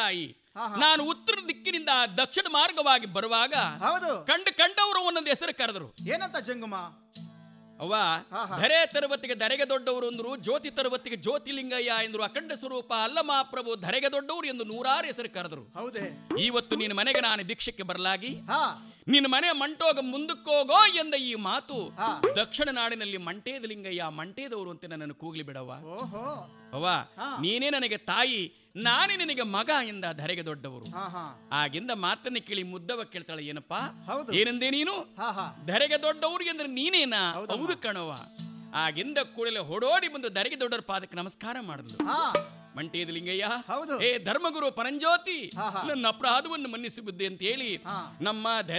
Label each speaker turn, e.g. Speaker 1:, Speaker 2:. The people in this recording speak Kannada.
Speaker 1: ತಾಯಿ
Speaker 2: ಹಾ, ಹಾ.
Speaker 1: ನಾನು ಉತ್ತರ ದಿಕ್ಕಿನಿಂದ ದಕ್ಷಿಣ ಮಾರ್ಗವಾಗಿ ಬರುವಾಗ
Speaker 2: ಹೌದು
Speaker 1: ಕಂಡು ಕಂಡವರು ಒಂದೊಂದು ಹೆಸರು ಕರೆದರು
Speaker 2: ಏನಂತ ಜಂಗುಮ
Speaker 1: ಅವ್ವ
Speaker 2: ಹಾ, ಹಾ.
Speaker 1: ಧರೆ ತರುವತ್ತಿಗೆ ಧರೆಗೆ ದೊಡ್ಡವರು ಅಂದ್ರು ಜ್ಯೋತಿ ತರುವತ್ತಿಗೆ ಜ್ಯೋತಿಲಿಂಗಯ್ಯ ಎಂದ್ರು ಅಖಂಡ ಸ್ವರೂಪ ಅಲ್ಲ ಮಹಾಪ್ರಭು ಧರೆಗೆ ದೊಡ್ಡವರು ಎಂದು ನೂರಾರು ಹೆಸರು ಕರೆದರು
Speaker 2: ಹೌದೇ
Speaker 1: ಇವತ್ತು ನಿನ್ನ ಮನೆಗೆ ನಾನು ಭಿಕ್ಷಕ್ಕೆ ಬರಲಾಗಿ
Speaker 2: ಹಾ
Speaker 1: ನಿನ್ನ ಮನೆ ಮಂಟೋಗ ಮುಂದಕ್ಕೋಗೋ ಎಂದ ಈ ಮಾತು
Speaker 2: ಹಾ.
Speaker 1: ದಕ್ಷಿಣ ನಾಡಿನಲ್ಲಿ ಮಂಟೇದ ಲಿಂಗಯ್ಯ ಮಂಟೇದವರು ಅಂತ ನನ್ನನ್ನು ಕೂಗ್ಲಿ ಬಿಡವ್ವ
Speaker 2: ಓಹೋ
Speaker 1: ಅವ್ವ
Speaker 2: ಹಾ.
Speaker 1: ನೀನೇ ನನಗೆ ತಾಯಿ ನಾನೇ ನಿನಗೆ ಮಗ ಎಂದ ಧರೆಗೆ ದೊಡ್ಡವರು
Speaker 2: ಹಾ ಹಾ
Speaker 1: ಆಗಿಂದ ಮಾತನ್ನ ಕೇಳಿ ಮುದ್ದವ ಕೇಳ್ತಾಳೆ ಏನಪ್ಪಾ
Speaker 2: ಹೌದು.
Speaker 1: ಏನಂದೆ ನೀನು
Speaker 2: ಹಾ ಹಾ
Speaker 1: ಧರೆಗೆ ದೊಡ್ಡವ್ರಿಗೆ ಅಂದ್ರೆ ನೀನೇನಾ
Speaker 2: ಹೌದಮ್ಮ.
Speaker 1: ಹೌದು ಕಣವ ಆಗಿಂದ ಕೂಡಲೇ ಹೊಡೋಡಿ ಬಂದು ಧರೆಗೆ ದೊಡ್ಡವ್ರ ಪಾದಕ್ಕೆ ನಮಸ್ಕಾರ ಮಾಡಿದ್ಲು
Speaker 2: ಹಾ
Speaker 1: ಮಂಟೇದ ಲಿಂಗಯ್ಯ
Speaker 2: ಹೌದು.
Speaker 1: ಏ ಧರ್ಮಗುರು ಪರಂಜ್ಯೋತಿ
Speaker 2: ಹಾ, ಹಾ.
Speaker 1: ನನ್ನ ಅಪರಾಧವನ್ನು ಮನ್ನಿಸಿ ಬುದ್ಧಿ ಅಂತ ಹೇಳಿ
Speaker 2: ಹಾ.
Speaker 1: ನಮ್ಮ ಧರೆ